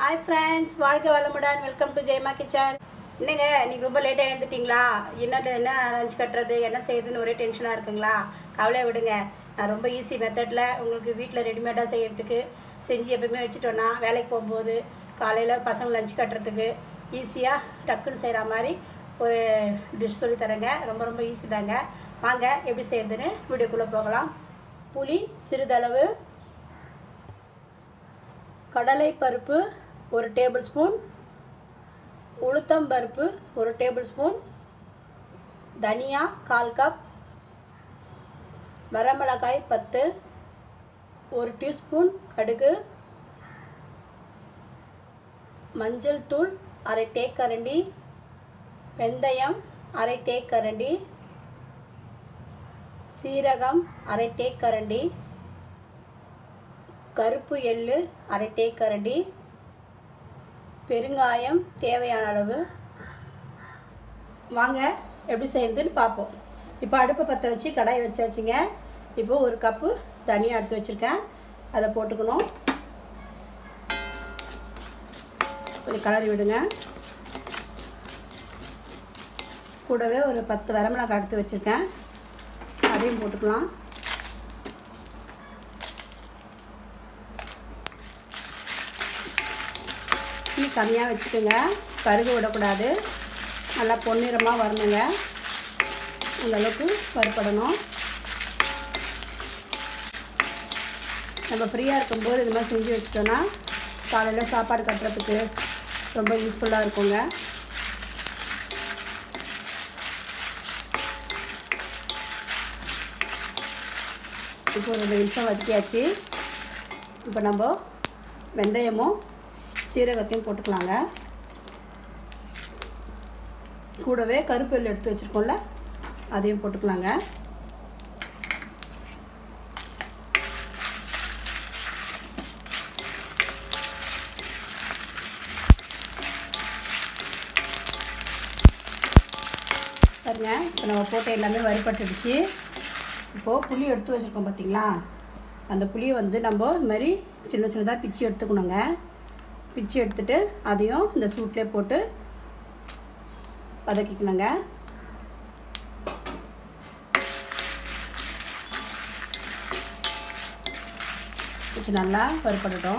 hi friends வாழ்க வளமுடன் welcome to ஜெயமா kitchen என்னங்க நீங்கள் ரொம்ப லேட்டாக எழுந்துட்டீங்களா என்ன என்ன லஞ்ச் கட்டுறது என்ன செய்யுதுன்னு ஒரே டென்ஷனாக இருக்குங்களா கவலையை விடுங்க நான் ரொம்ப ஈஸி மெத்தடில் உங்களுக்கு வீட்டில் ரெடிமேடாக செய்யறதுக்கு செஞ்சு எப்பயுமே வச்சுட்டோன்னா வேலைக்கு போகும்போது காலையில் பசங்க லஞ்ச் கட்டுறதுக்கு ஈஸியாக டக்குன்னு செய்கிற மாதிரி ஒரு டிஷ் சொல்லி தரேங்க ரொம்ப ரொம்ப ஈஸி தாங்க வாங்க எப்படி செய்யறதுன்னு வீடியோக்குள்ளே போகலாம் புளி சிறிதளவு கடலை பருப்பு ஒரு டேபிள் ஸ்பூன் உளுத்தம் பருப்பு ஒரு டேபிள் ஸ்பூன் தனியா கால் கப் வரமிளகாய் பத்து ஒரு டீஸ்பூன் கடுகு மஞ்சள் தூள் அரை தேக்கரண்டி வெந்தயம் அரை தேக்கரண்டி சீரகம் அரை தேக்கரண்டி கருப்பு எள்ளு அரை தேக்கரண்டி பெருங்காயம் தேவையான அளவு வாங்க எப்படி செய்யுதுன்னு பார்ப்போம் இப்போ அடுப்பை பற்ற வச்சு கடாய் வச்சாச்சுங்க இப்போ ஒரு கப்பு தனியாக எடுத்து வச்சுருக்கேன் அதை போட்டுக்கணும் கொஞ்சம் கலரி விடுங்க கூடவே ஒரு பத்து வரமிளகாய் எடுத்து வச்சுருக்கேன் அதையும் போட்டுக்கலாம் தீ கம்மியாக வச்சுக்கோங்க கருகு விடக்கூடாது நல்லா பொன்னிறமாக வரணுங்க அந்த அளவுக்கு வறுப்படணும் நம்ம ஃப்ரீயாக இருக்கும்போது இது மாதிரி செஞ்சு வச்சுட்டோன்னா காலையில் சாப்பாடு கட்டுறதுக்கு ரொம்ப யூஸ்ஃபுல்லாக இருக்குங்க இப்போ ஒரு ரெண்டு நிமிஷம் வதக்கியாச்சு இப்போ நம்ம வெந்தயமும் சீரகத்தையும் போட்டுக்கலாங்க கூடவே கருப்பெல் எடுத்து வச்சுருக்கோம்ல அதையும் போட்டுக்கலாங்க பாருங்க இப்போ நம்ம போட்ட எல்லாமே வறுபட்டுடுச்சு இப்போது புளி எடுத்து வச்சுருக்கோம் பார்த்தீங்களா அந்த புளியை வந்து நம்ம இது மாதிரி சின்ன சின்னதாக பிச்சு எடுத்துக்கணுங்க பிச்சு எடுத்துட்டு அதையும் இந்த சூட்லேயே போட்டு வதக்கிக்கணுங்க கொஞ்சம் நல்லா பருப்படட்டும்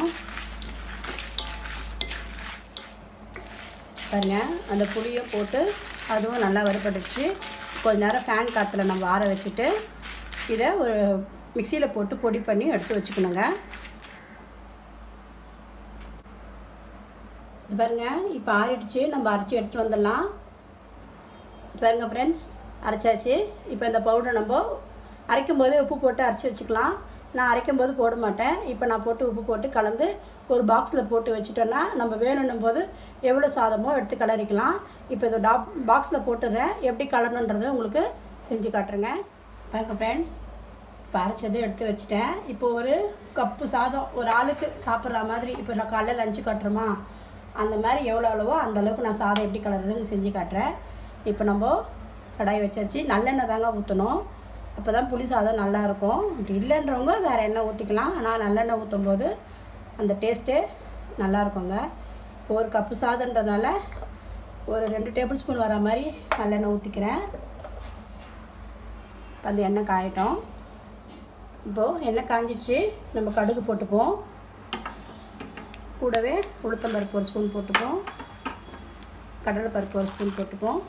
பாருங்க அந்த புளியை போட்டு அதுவும் நல்லா வறுப்பட்டுச்சு கொஞ்ச நேரம் ஃபேன் காற்றுல நம்ம ஆற வச்சுட்டு இதை ஒரு மிக்சியில் போட்டு பொடி பண்ணி எடுத்து வச்சுக்கணுங்க இது பாருங்க இப்போ ஆறிடுச்சு நம்ம அரைச்சி எடுத்துகிட்டு வந்துடலாம் இது பாருங்க ஃப்ரெண்ட்ஸ் அரைச்சாச்சு இப்போ இந்த பவுடர் நம்ம அரைக்கும் போதே உப்பு போட்டு அரைச்சி வச்சுக்கலாம் நான் அரைக்கும் போது போட மாட்டேன் இப்போ நான் போட்டு உப்பு போட்டு கலந்து ஒரு பாக்ஸில் போட்டு வச்சுட்டோன்னா நம்ம வேணும்னும் போது எவ்வளோ சாதமோ எடுத்து கலரிக்கலாம் இப்போ இதை டாப் பாக்ஸில் போட்டுடுறேன் எப்படி கலரணுன்றதை உங்களுக்கு செஞ்சு காட்டுறேங்க பாருங்க ஃப்ரெண்ட்ஸ் இப்போ அரைச்சதை எடுத்து வச்சுட்டேன் இப்போ ஒரு கப்பு சாதம் ஒரு ஆளுக்கு சாப்பிட்ற மாதிரி இப்போ நான் காலையில் லஞ்சு காட்டுறோமா அந்த மாதிரி எவ்வளோ அளவோ அந்த அளவுக்கு நான் சாதம் எப்படி கலருதுன்னு செஞ்சு காட்டுறேன் இப்போ நம்ம கடாய் வச்சாச்சு நல்லெண்ணெய் தாங்க ஊற்றணும் அப்போ தான் புளி சாதம் நல்லாயிருக்கும் அப்படி இல்லைன்றவங்க வேறு எண்ணெய் ஊற்றிக்கலாம் ஆனால் நல்லெண்ணெய் ஊற்றும் போது அந்த டேஸ்ட்டே நல்லா இருக்குங்க ஒரு கப்பு சாதன்றதுனால ஒரு ரெண்டு டேபிள் ஸ்பூன் வர மாதிரி நல்லெண்ணெய் ஊற்றிக்கிறேன் அந்த எண்ணெய் காயட்டும் இப்போது எண்ணெய் காஞ்சிடுச்சு நம்ம கடுகு போட்டுப்போம் கூடவே உளுத்தம்பருப்பு ஒரு ஸ்பூன் போட்டுப்போம் கடலை பருப்பு ஒரு ஸ்பூன் போட்டுப்போம்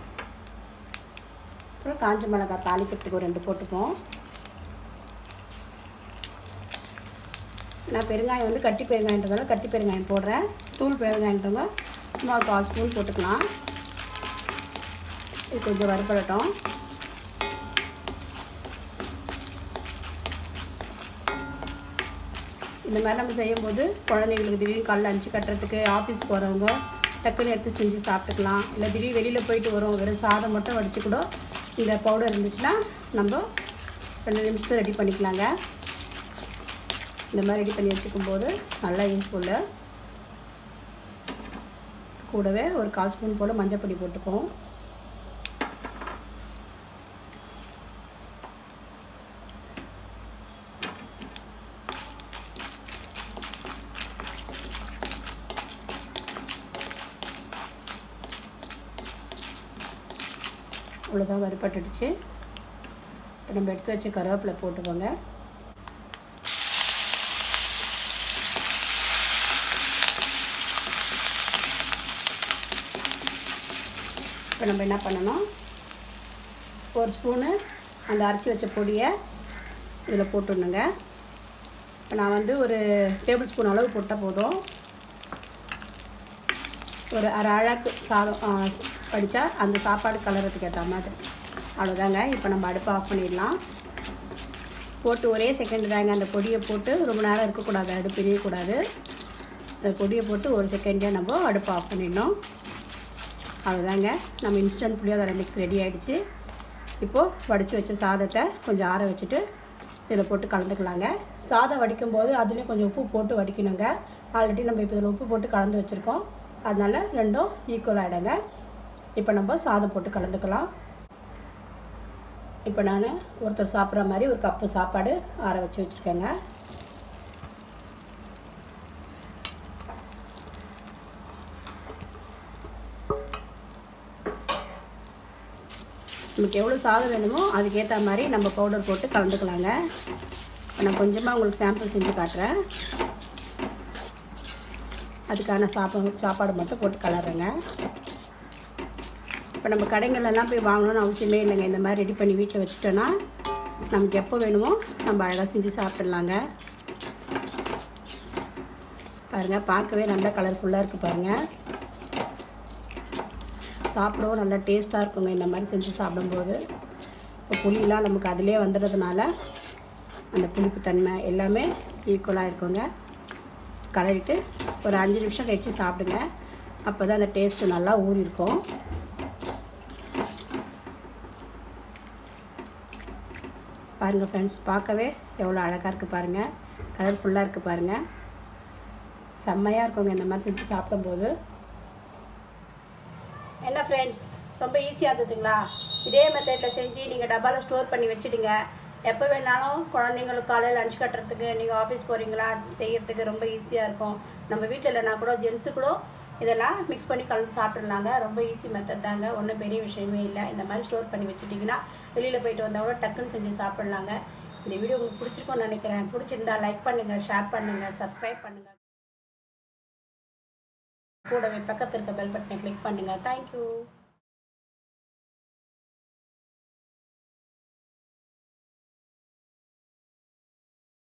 அப்புறம் காஞ்ச மிளகாய் தாளிக்கிறதுக்கு ஒரு ரெண்டு போட்டுப்போம் நான் பெருங்காயம் வந்து கட்டி பெருங்காயன்றதால கட்டி பெருங்காயம் போடுறேன் தூள் பெருங்காயன்றவங்க சும்மா ஒரு கால் ஸ்பூன் போட்டுக்கலாம் இது கொஞ்சம் வறுப்படட்டும் இந்த மாதிரி நம்ம செய்யும்போது குழந்தைங்களுக்கு திடீர்னு காலைல அஞ்சு கட்டுறதுக்கு ஆஃபீஸ் போகிறவங்க டக்குன்னு எடுத்து செஞ்சு சாப்பிட்டுக்கலாம் இல்லை திடீர் வெளியில் போயிட்டு வரோம் வெறும் சாதம் மட்டும் வடித்து கூட இந்த பவுடர் இருந்துச்சுன்னா நம்ம ரெண்டு நிமிஷத்தில் ரெடி பண்ணிக்கலாங்க இந்த மாதிரி ரெடி பண்ணி வச்சுக்கும்போது நல்லா யூஸ்ஃபுல்லு கூடவே ஒரு கால் ஸ்பூன் போல் மஞ்சள் பொடி போட்டுப்போம் அவ்வளோதான் வறுபட்டுடுச்சு இப்போ நம்ம எடுத்து வச்ச கருவேப்பிலை போட்டுக்கோங்க இப்போ நம்ம என்ன பண்ணணும் ஒரு ஸ்பூனு அந்த அரைச்சி வச்ச பொடியை இதில் போட்டுடணுங்க இப்போ நான் வந்து ஒரு டேபிள் ஸ்பூன் அளவு போட்டால் போதும் ஒரு அரை அழகு சாதம் படித்தா அந்த சாப்பாடு கலரத்துக்கு ஏற்ற மாதிரி அவ்வளோதாங்க இப்போ நம்ம அடுப்பை ஆஃப் பண்ணிடலாம் போட்டு ஒரே செகண்ட் தாங்க அந்த பொடியை போட்டு ரொம்ப நேரம் இருக்கக்கூடாது அடுப்பு எரியக்கூடாது அந்த பொடியை போட்டு ஒரு செகண்டே நம்ம அடுப்பை ஆஃப் பண்ணிடணும் அவ்வளோதாங்க நம்ம இன்ஸ்டன்ட் புளியோதரை மிக்ஸ் ரெடி ஆகிடுச்சு இப்போது வடித்து வச்ச சாதத்தை கொஞ்சம் ஆற வச்சுட்டு இதில் போட்டு கலந்துக்கலாங்க சாதம் வடிக்கும் போது அதுலேயும் கொஞ்சம் உப்பு போட்டு வடிக்கணுங்க ஆல்ரெடி நம்ம இப்போ இதில் உப்பு போட்டு கலந்து வச்சுருக்கோம் அதனால் ரெண்டும் ஈக்குவல் ஆகிடுங்க இப்போ நம்ம சாதம் போட்டு கலந்துக்கலாம் இப்போ நான் ஒருத்தர் சாப்பிட்ற மாதிரி ஒரு கப்பு சாப்பாடு ஆற வச்சு வச்சுருக்கேங்க நமக்கு எவ்வளோ சாதம் வேணுமோ அதுக்கேற்ற மாதிரி நம்ம பவுடர் போட்டு கலந்துக்கலாங்க நான் கொஞ்சமாக உங்களுக்கு சாம்பிள் செஞ்சு காட்டுறேன் அதுக்கான சாப்பாடு சாப்பாடு மட்டும் போட்டு கலருங்க இப்போ நம்ம கடைங்கள்லாம் போய் வாங்கணும்னு அவசியமே இல்லைங்க இந்த மாதிரி ரெடி பண்ணி வீட்டில் வச்சுட்டோன்னா நமக்கு எப்போ வேணுமோ நம்ம அழகாக செஞ்சு சாப்பிட்லாங்க பாருங்கள் பார்க்கவே நல்லா கலர்ஃபுல்லாக இருக்குது பாருங்கள் சாப்பிடவும் நல்லா டேஸ்ட்டாக இருக்குங்க இந்த மாதிரி செஞ்சு சாப்பிடும்போது இப்போ புளியெலாம் நமக்கு அதிலே வந்துடுறதுனால அந்த புளிப்பு தன்மை எல்லாமே ஈக்குவலாக இருக்குங்க கலரிட்டு ஒரு அஞ்சு நிமிஷம் கழித்து சாப்பிடுங்க அப்போ தான் அந்த டேஸ்ட்டு நல்லா ஊறி இருக்கும் பாருங்கள் ஃப்ரெண்ட்ஸ் பார்க்கவே எவ்வளோ அழகாக இருக்குது பாருங்கள் கலர்ஃபுல்லாக இருக்குது பாருங்கள் செம்மையாக இருக்குங்க இந்த மாதிரி செஞ்சு சாப்பிடும்போது என்ன ஃப்ரெண்ட்ஸ் ரொம்ப ஈஸியாக இருந்ததுங்களா இதே மெத்தடில் செஞ்சு நீங்கள் டப்பாவில் ஸ்டோர் பண்ணி வச்சுடுங்க எப்போ வேணாலும் குழந்தைங்களுக்கு காலையில் லஞ்ச் கட்டுறதுக்கு நீங்கள் ஆஃபீஸ் போகிறீங்களா செய்கிறதுக்கு ரொம்ப ஈஸியாக இருக்கும் நம்ம வீட்டில் இல்லைனா கூட ஜென்ஸு கூட இதெல்லாம் மிக்ஸ் பண்ணி கலந்து சாப்பிட்றலாங்க ரொம்ப ஈஸி மெத்தட் தாங்க ஒன்றும் பெரிய விஷயமே இல்லை இந்த மாதிரி ஸ்டோர் பண்ணி வச்சுட்டிங்கன்னா வெளியில் போயிட்டு வந்தால் கூட டக்குன்னு செஞ்சு சாப்பிட்லாங்க இந்த வீடியோ உங்களுக்கு பிடிச்சிருக்கோன்னு நினைக்கிறேன் பிடிச்சிருந்தா லைக் பண்ணுங்கள் ஷேர் பண்ணுங்கள் சப்ஸ்கிரைப் பண்ணுங்கள் கூடவே பக்கத்தில் இருக்க பெல் பட்டனை கிளிக் பண்ணுங்கள் தேங்க்யூ